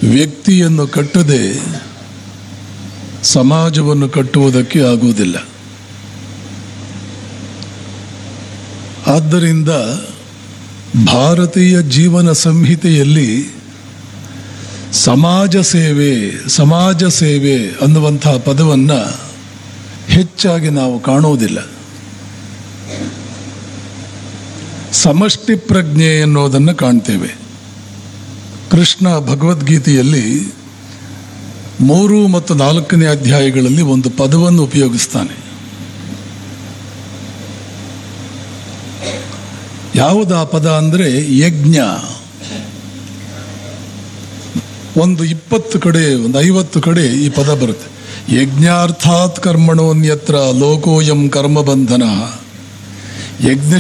ವ್ಯಕ್ತಿಯನ್ನು ಕಟ್ಟದೆ ಸಮಾಜವನ್ನು ಕಟ್ಟುವುದಕ್ಕೆ ಆಗುವುದಿಲ್ಲ ಆದ್ದರಿಂದ ಭಾರತೀಯ ಜೀವನ ಸಂಹಿತೆಯಲ್ಲಿ ಸಮಾಜ ಸೇವೆ ಸಮಾಜ ಸೇವೆ ಅನ್ನುವಂತಹ ಪದವನ್ನು ಹೆಚ್ಚಾಗಿ ನಾವು ಕಾಣುವುದಿಲ್ಲ ಸಮಷ್ಟಿ ಪ್ರಜ್ಞೆ ಎನ್ನುವುದನ್ನು ಕಾಣ್ತೇವೆ ಕೃಷ್ಣ ಭಗವದ್ಗೀತೆಯಲ್ಲಿ ಮೂರು ಮತ್ತು ನಾಲ್ಕನೇ ಅಧ್ಯಾಯಗಳಲ್ಲಿ ಒಂದು ಪದವನ್ನು ಉಪಯೋಗಿಸ್ತಾನೆ ಯಾವುದು ಆ ಪದ ಅಂದರೆ ಯಜ್ಞ ಒಂದು ಇಪ್ಪತ್ತು ಕಡೆ ಒಂದು ಐವತ್ತು ಕಡೆ ಈ ಪದ ಬರುತ್ತೆ ಯಜ್ಞಾರ್ಥಾತ್ ಕರ್ಮಣೋನ್ಯತ್ರ ಲೋಕೋಯಂ ಕರ್ಮಬಂಧನ ಯಜ್ಞ